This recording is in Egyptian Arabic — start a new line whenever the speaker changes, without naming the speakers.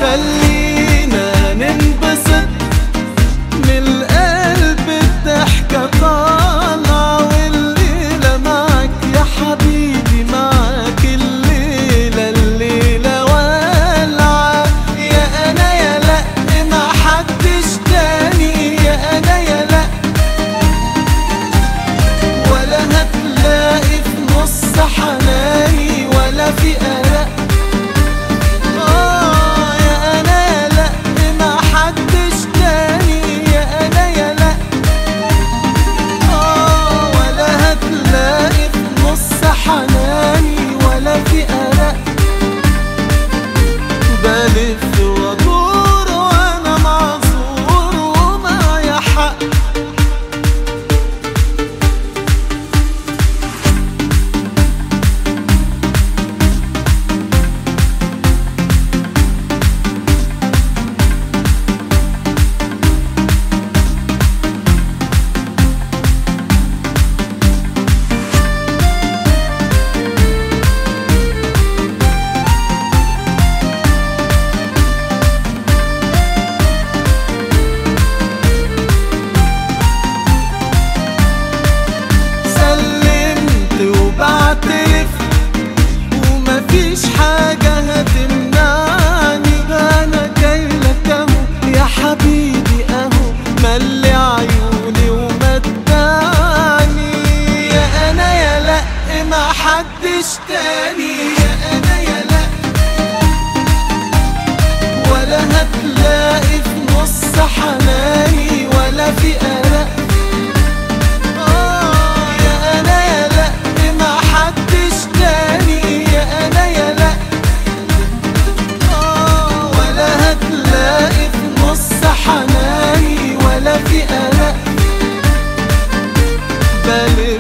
خلينا ننبسط من القلب الضحكة طالعة والليلة معك يا حبيبي معك الليلة الليلة والعة يا أنا يا لأ ما حدش تاني يا أنا يا لأ ولا هتلاقي في نص حناني ولا في قلق آه يا أنا يا لأ ما حدش تاني يا أنا يا لأ آه ولا هتلاقي في نص حناني ولا في قلق بلف وادور وأنا معذور ومعايا حق سلمت وبعترف ومفيش حاجة هتمنعني أنا جاي لك أهو يا حبيبي أهو ملي عيوني ومتعني يا أنا يا لأ ما حدش تاني يا أنا يا لأ ولا هتلاقي في نص حناني ولا في قلق آه يا أنا يا لأ ما حدش تاني يا أنا يا لأ آه ولا هتلاقي في نص حناني ولا في قلق بل